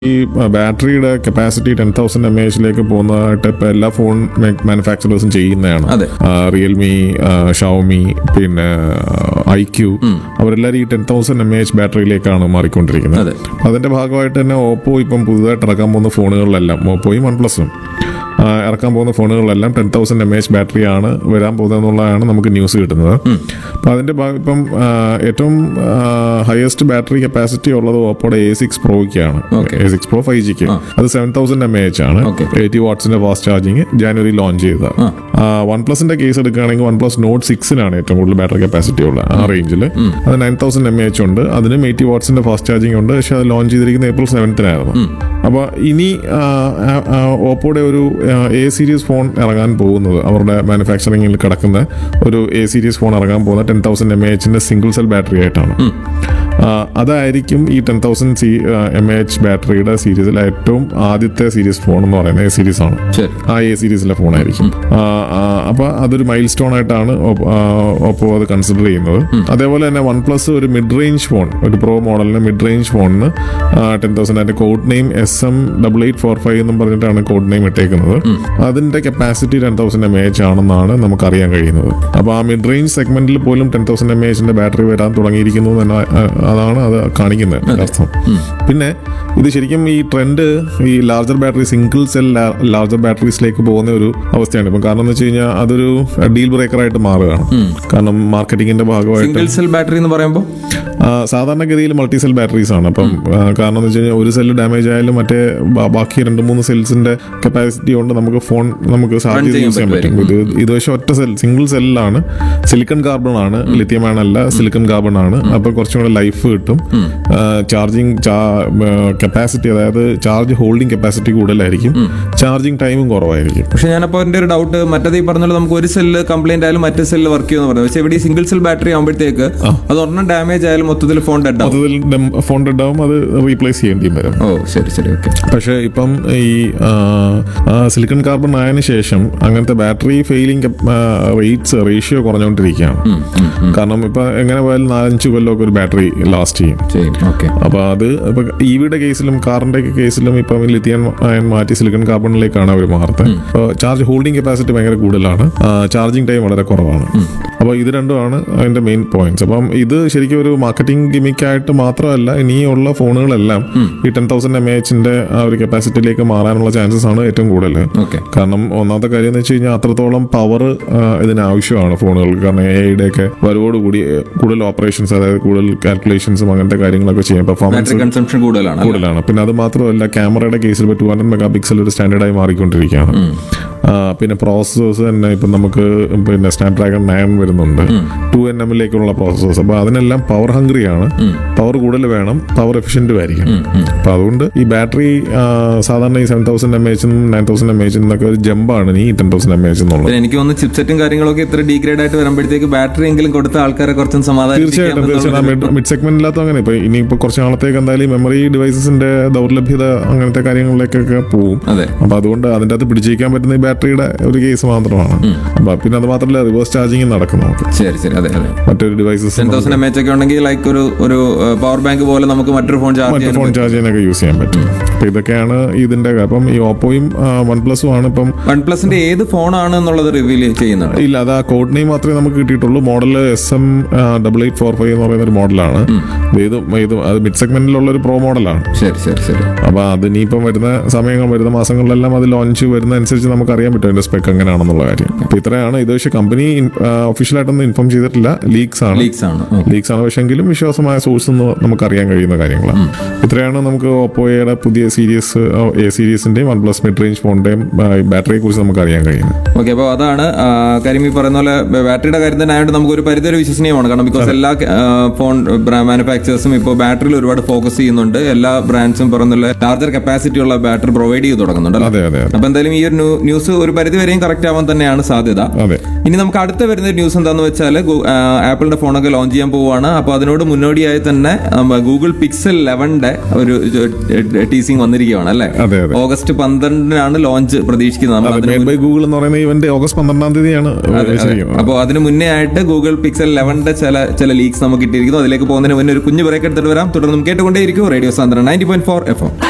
ഈ ബാറ്ററിയുടെ capacity ten thousand M എച്ചിലേക്ക് പോകുന്നതായിട്ട് ഇപ്പൊ എല്ലാ ഫോൺ മാനുഫാക്ചറേഴ്സും ചെയ്യുന്നതാണ് അതെ. റിയൽമി ഷവമി പിന്നെ ഐ ക്യു അവരെല്ലാവരും ഈ ടെൻ തൗസൻഡ് എം എച്ച് ബാറ്ററിയിലേക്കാണ് മാറിക്കൊണ്ടിരിക്കുന്നത് അതെ. അതിന്റെ ഭാഗമായിട്ട് തന്നെ ഓപ്പോ ഇപ്പം പുതുതായിട്ട് ഇറക്കാൻ പോകുന്ന ഫോണുകളിലെല്ലാം ഓപ്പോയും വൺ പ്ലസും ഇറക്കാൻ പോകുന്ന ഫോണുകളിലെല്ലാം ടെൻ തൗസൻഡ് എം എച്ച് ബാറ്ററിയാണ് വരാൻ പോകുന്നത് എന്നുള്ളതാണ് നമുക്ക് ന്യൂസ് കിട്ടുന്നത് അപ്പം അതിന്റെ ഭാഗം ഇപ്പം ആ, ഏറ്റവും ഹയസ്റ്റ് ബാറ്ററി കപ്പാസിറ്റി ഉള്ളത് ഓപ്പോയുടെ എ സിക്സ് പ്രോയ്ക്കാണ് Okay. A six pro five ജിക്ക് അത് സെവൻ തൗസൻഡ് എം എച്ച് ആണ് Okay. എയ്റ്റി വാട്ട്സിന്റെ ഫാസ്റ്റ് ചാർജിങ് ജാനുവരി ലോഞ്ച് ചെയ്ത വൺ പ്ലസിന്റെ കേസ് എടുക്കുകയാണെങ്കിൽ വൺ പ്ലസ് നോട്ട് സിക്സിനാണ് ഏറ്റവും കൂടുതൽ ബാറ്ററി കപ്പാസിറ്റി ഉള്ളത് ആ റേഞ്ചിൽ അത് നയൻ തൗസൻഡ് എം എച്ച് ഉണ്ട് അതിനും എയ്റ്റി വാട്ട്സിന്റെ ഫാസ്റ്റ് ചാർജിങ് ഉണ്ട് പക്ഷെ അത് ലോഞ്ച് ചെയ്തിരിക്കുന്ന ഏപ്രിൽ സെവൻത്തിനായിരുന്നു അപ്പോൾ ഇനി ആ, ആ, ആ, ഓപ്പോയുടെ ഒരു എ സീരീസ് ഫോൺ ഇറങ്ങാൻ പോകുന്നത് അവരുടെ മാനുഫാക്ചറിങ്ങിൽ കിടക്കുന്ന ഒരു എ സീരീസ് ഫോൺ ഇറങ്ങാൻ പോകുന്ന ടെൻ തൗസൻഡ് എം എച്ചിന്റെ സിംഗിൾ സെൽ ബാറ്ററി ആയിട്ടാണ് ആ, അതായിരിക്കും ഈ ten thousand C M H ബാറ്ററിയുടെ സീരീസിൽ ഏറ്റവും ആദ്യത്തെ സീരീസ് ഫോൺ എന്ന് പറയുന്നത് എ സീരീസ് ആണ് ശരി ആ എ സീരീസിലെ ഫോണായിരിക്കും അപ്പോൾ അതൊരു മൈൽ സ്റ്റോൺ ആയിട്ടാണ് ഓപ്പോ- ആ, ഓപ്പോ അത് കൺസിഡർ ചെയ്യുന്നത് അതേപോലെ തന്നെ വൺ പ്ലസ് ഒരു മിഡ് റേഞ്ച് ഫോൺ ഒരു പ്രോ മോഡലിന് മിഡ് റേഞ്ച് ഫോണിന് ടെൻ തൗസൻഡ് അതിന്റെ code name S M double eight four five എന്നും പറഞ്ഞിട്ടാണ് കോഡ് നെയിം ഇട്ടേക്കുന്നത് അതിന്റെ capacity ten thousand M H ആണെന്നാണ് നമുക്ക് അറിയാൻ കഴിയുന്നത് അപ്പോൾ ആ മിഡ് റേഞ്ച് സെഗ്മെന്റിൽ പോലും ടെൻ തൗസൻഡ് എം എച്ചിന്റെ ബാറ്ററി വരാൻ തുടങ്ങിയിരിക്കുന്നു എന്ന് ആ, അതാണ് അത് കാണിക്കുന്നത് അർത്ഥം പിന്നെ ഇത് ശരിക്കും ഈ ട്രെൻഡ് ഈ larger battery single cell larger ബാറ്ററീസിലേക്ക് പോകുന്ന ഒരു അവസ്ഥയാണ് ഇപ്പം കാരണം എന്ന് വെച്ച് കഴിഞ്ഞാൽ അതൊരു ഡീൽ ബ്രേക്കർ ആയിട്ട് മാറുകയാണ് കാരണം മാർക്കറ്റിംഗിന്റെ ഭാഗമായിട്ട് സിംഗിൾ സെൽ ബാറ്ററി എന്ന് പറയുമ്പോൾ ആ, സാധാരണഗതിയിൽ മൾട്ടി സെൽ ബാറ്ററീസ് ആണ് അപ്പം ആ, കാരണം എന്ന് വെച്ച് കഴിഞ്ഞാൽ ഒരു സെല്ല് ഡാമേജ് ആയാലും മറ്റേ ബ- ബാക്കി രണ്ട് മൂന്ന് സെൽസിന്റെ കപ്പാസിറ്റി കൊണ്ട് നമുക്ക് ഫോൺ നമുക്ക് സാധ്യത ചെയ്യാൻ യൂസ് ചെയ്യാൻ പറ്റും ഇത് ഇത് പക്ഷേ ഒറ്റ സെൽ സിംഗിൾ സെല്ലിലാണ് സിലിക്കൺ കാർബൺ ആണ് ലിഥിയം അല്ല സിലിക്കൺ കാർബൺ ആണ് അപ്പൊ കുറച്ചും കൂടെ ലൈഫ് കിട്ടും ചാർജിങ് കപ്പാസിറ്റി അതായത് ചാർജ് ഹോൾഡിംഗ് കപ്പാസിറ്റി കൂടുതലായിരിക്കും ചാർജിങ് ടൈമും കുറവായിരിക്കും പക്ഷെ ഞാനപ്പോൾ എൻ്റെ ഒരു ഡൗട്ട് മറ്റേത് ഈ പറഞ്ഞ പോലെ നമുക്ക് ഒരു സെല്ല് കംപ്ലൈന്റ് ആയാലും മറ്റേ സെല്ല് വർക്ക് ചെയ്യുമെന്ന് പറഞ്ഞു പക്ഷെ ഇവിടെ ഈ സിംഗിൾ സെൽ ബാറ്ററി ആകുമ്പോഴത്തേക്ക് അത് ഒരെണ്ണം ഡാമേജ് ആയാലും മൊത്തത്തിൽ ഫോൺ ഡെഡ് ആവും മൊത്തത്തിൽ ഫോൺ ഡെഡ് ആവും അത് റീപ്ലേസ് ചെയ്യേണ്ടിയും വരും ഓ ശരി ശരി ഓക്കെ പക്ഷേ ഇപ്പം ഈ സിലിക്കൺ കാർബൺ ആയതിനു ശേഷം അങ്ങനത്തെ ബാറ്ററി ഫെയിലിംഗ് റേറ്റ്സ് റേഷ്യോ കുറഞ്ഞുകൊണ്ടിരിക്കുകയാണ് കാരണം ഇപ്പൊ എങ്ങനെ പോയാലും നാലഞ്ച് കൊല്ലമൊക്കെ ഒരു ബാറ്ററി ലാസ്റ്റ് ചെയ്യും ചെയ്യും ഓക്കെ അപ്പൊ അത് ഇപ്പൊ ഇവിയുടെ കേസിലും കാറിന്റെ കേസിലും ഇപ്പം ലിത്തിയൻ അയൺ മാറ്റി സിലിക്കൺ കാർബണിലേക്കാണ് അവർ മാറുന്നത് അപ്പോൾ ചാർജ് ഹോൾഡിംഗ് കപ്പാസിറ്റി ഭയങ്കര കൂടുതലാണ് ചാർജിങ് ടൈം വളരെ കുറവാണ് അപ്പോൾ ഇത് രണ്ടുമാണ് അതിന്റെ മെയിൻ പോയിന്റ്സ് അപ്പം ഇത് ശരിക്കും ഒരു മാർക്കറ്റിംഗ് ഗിമിക്കായിട്ട് മാത്രമല്ല ഇനിയുള്ള ഫോണുകളെല്ലാം ഈ ടെൻ തൗസൻഡ് എം എച്ചിന്റെ ആ ഒരു കപ്പാസിറ്റിയിലേക്ക് മാറാനുള്ള ചാൻസസ് ആണ് ഏറ്റവും കൂടുതൽ ഓക്കെ കാരണം ഒന്നാമത്തെ കാര്യം എന്ന് വെച്ച് കഴിഞ്ഞാൽ അത്രത്തോളം പവർ ഇതിന് ആവശ്യമാണ് ഫോണുകൾക്ക് കാരണം എ ഐയുടെ ഒക്കെ വരവോടുകൂടി ഏഹ്, കൂടുതൽ ഓപ്പറേഷൻസ് അതായത് കൂടുതൽ കാൽക്കുലേഷൻസും അങ്ങനത്തെ കാര്യങ്ങളൊക്കെ ചെയ്യാൻ പെർഫോമൻസ് ബാറ്ററി കൺസംഷൻ കൂടുതലാണ് അല്ലേ? കൂടുതലാണ് പിന്നെ അത് മാത്രമല്ല ക്യാമറയുടെ കേസിൽ ഇപ്പോൾ ടു ഹൺഡ്രഡ് മെഗാ പിക്സൽ ഒരു സ്റ്റാൻഡേർഡായി മാറിക്കൊണ്ടിരിക്കുകയാണ് ആ, പിന്നെ പ്രോസസ്സേഴ്സ് തന്നെ ഇപ്പം നമുക്ക് പിന്നെ സ്നാപ്ഡ്രാഗൺ നയൻ വരുന്നുണ്ട് ടു എൻ എമ്മിലേക്കുള്ള പ്രോസസ്സേഴ്സ് അപ്പോൾ അതിനെല്ലാം പവർ ഹംഗ്രിയാണ് പവർ കൂടുതൽ വേണം പവർ എഫിഷ്യൻറ്റും ആയിരിക്കും അപ്പോൾ അതുകൊണ്ട് ഈ ബാറ്ററി സാധാരണ ഈ സെവൻ തൗസൻഡ് എം എച്ചും നയൻ തൗസൻഡ് എം എച്ചും എന്നൊക്കെ ഒരു ജമ്പാണ് ഈ ടെൻ തൗസൻഡ് എം എച്ച് എന്നുള്ളത് പിന്നെ എനിക്ക് തോന്നുന്നു ചിപ്സെറ്റും കാര്യങ്ങളൊക്കെ ഇത്ര ഡീഗ്രേഡ് ആയിട്ട് വരുമ്പോഴത്തേക്ക് ബാറ്ററി എങ്കിലും കൊടുത്ത ആൾക്കാരെ കുറച്ചും തീർച്ചയായിട്ടും തീർച്ചയായിട്ടും മിഡ് സെഗ്മെന്റിനകത്ത് അങ്ങനെ ഇപ്പൊ ഇനിയിപ്പോ കുറച്ച് നാളത്തേക്ക് എന്തായാലും മെമ്മറി ഡിവൈസസിന്റെ ദൗർലഭ്യത അങ്ങനത്തെ കാര്യങ്ങളിലേക്കൊക്കെ പോവും അതെ അപ്പൊ അതുകൊണ്ട് അതിന്റെ അകത്ത് പിടിച്ചിരിക്കാൻ പറ്റുന്ന ഈ ബാറ്ററിയുടെ ഒരു കേസ് മാത്രമാണ് അപ്പൊ പിന്നെ അത് മാത്രമല്ല റിവേഴ്സ് ചാർജിങ് നടക്കും നമുക്ക് ശരി ശരി അതെ അതെ മറ്റൊരു devices ten thousand M H ഒക്കെ ഉണ്ടെങ്കിൽ ലൈക്ക് ഒരു ഒരു പവർ ബാങ്ക് പോലെ നമുക്ക് മറ്റൊരു ഫോൺ ചാർജ് മറ്റു ചെയ്യാൻ ഫോൺ ചാർജ് ചെയ്യാനൊക്കെ യൂസ് ചെയ്യാൻ പറ്റും അപ്പൊ ഇതൊക്കെയാണ് ഇതിന്റെ അപ്പം ഈ ഓപ്പോയും വൺ പ്ലസും ആണ് ഇപ്പം വൺ പ്ലസിന്റെ ഏത് ഫോണാണ് എന്നുള്ളത് റിവീൽ ചെയ്യുന്നുണ്ട് ഇല്ല അത് ആ കോഡ് നെയിം മാത്രമേ നമുക്ക് കിട്ടിയിട്ടുള്ളൂ model S M double eight four five എന്ന് പറയുന്ന ഒരു മോഡലാണ് ഇത് ഇത് അത് മിഡ് സെഗ്മെന്റിലുള്ള ഒരു പ്രോ മോഡലാണ് ശരി ശരി ശരി അപ്പൊ അത് ഇനിയിപ്പം വരുന്ന സമയങ്ങൾ വരുന്ന മാസങ്ങളിലെല്ലാം അത് ലോഞ്ച് വരുന്ന അനുസരിച്ച് നമുക്ക് അറിയാൻ പറ്റും അതിന്റെ സ്പെക്ക് എങ്ങനെയാണെന്നുള്ള കാര്യം അപ്പൊ ഇത്രയാണ് ഇത് പക്ഷേ കമ്പനി ഒഫീഷ്യലായിട്ടൊന്നും ഇൻഫോം ചെയ്തിട്ടില്ല ലീക്സ് ആണ് ലീക്സ് ആണ് ഉം. ലീക്സ് ആണ് പക്ഷെങ്കിലും വിശ്വാസമായ സോഴ്സ് എന്ന് നമുക്ക് അറിയാൻ കഴിയുന്ന കാര്യങ്ങളാണ് ഇത്രയാണ് നമുക്ക് ഓപ്പോയുടെ പുതിയ സീരീസ് എ സീരീസിന്റെയും വൺ പ്ലസ് മിഡ് റേഞ്ച് ഫോണിന്റെയും ബാറ്ററിയെ കുറിച്ച് നമുക്ക് അറിയാൻ കഴിയുന്നത് ഓക്കെ അപ്പോൾ അതാണ് ആ, കാര്യം ഈ പറയുന്ന പോലെ ബ- ബാറ്ററിയുടെ കാര്യം തന്നെ ആയതുകൊണ്ട് നമുക്ക് ഒരു പരിധി വരെ വിശ്വസനീയമാണ് കാരണം ബിക്കോസ് എല്ലാ ആ, ഫോൺ മാനുഫാക്ചേഴ്സും ഇപ്പോൾ ബാറ്ററിയിൽ ഒരുപാട് ഫോക്കസ് ചെയ്യുന്നുണ്ട് എല്ലാ ബ്രാൻഡ്സും പറയുന്ന ലാർജർ കപ്പാസിറ്റി ഉള്ള ബാറ്ററി പ്രൊവൈഡ് ചെയ്ത് തുടങ്ങുന്നുണ്ട് അല്ലേ? അതെ അതെ അതെ അപ്പൊ എന്തായാലും ഈ ഒരു ന്യൂ- ന്യൂസ് ഒരു പരിധി വരെയും കറക്റ്റ് ആവാൻ തന്നെയാണ് സാധ്യത അതെ ഇനി നമുക്ക് അടുത്ത വരുന്ന ഒരു ന്യൂസ് എന്താണെന്ന് വെച്ചാൽ ആപ്പിളിന്റെ ഫോണൊക്കെ ലോഞ്ച് ചെയ്യാൻ പോവുകയാണ് അപ്പോൾ അതിനോട് മുന്നോടിയായി തന്നെ ഗൂഗിൾ പിക്സൽ ലെവന്റെ ഒരു ടീസിങ് വന്നിരിക്കുകയാണ് അല്ലേ അതെ അതെ ഓഗസ്റ്റ് പന്ത്രണ്ടിനാണ് ലോഞ്ച് പ്രതീക്ഷിക്കുന്നത് നമ്മൾ അതിന് മെയ്ഡ് ബൈ ഗൂഗിൾ എന്ന് പറയുന്ന ഇവന്റ് ഓഗസ്റ്റ് പന്ത്രണ്ടാം തീയതിയാണ് വെച്ചിരിക്കുന്നത് അപ്പോൾ അതിന് മുന്നേ ആയിട്ട് ഗൂഗിൾ പിക്സൽ ലെവന്റെ ചില ചില ലീക്സ് നമുക്ക് കിട്ടിയിരിക്കുന്നു അതിലേക്ക് പോകുന്നതിന് മുന്നേ ഒരു കുഞ്ഞു ബ്രേക്ക് എടുത്തിട്ട് വരാം തുടർന്നും കേട്ടുകൊണ്ടേയിരിക്കും radio Santhwanam ninety point four F M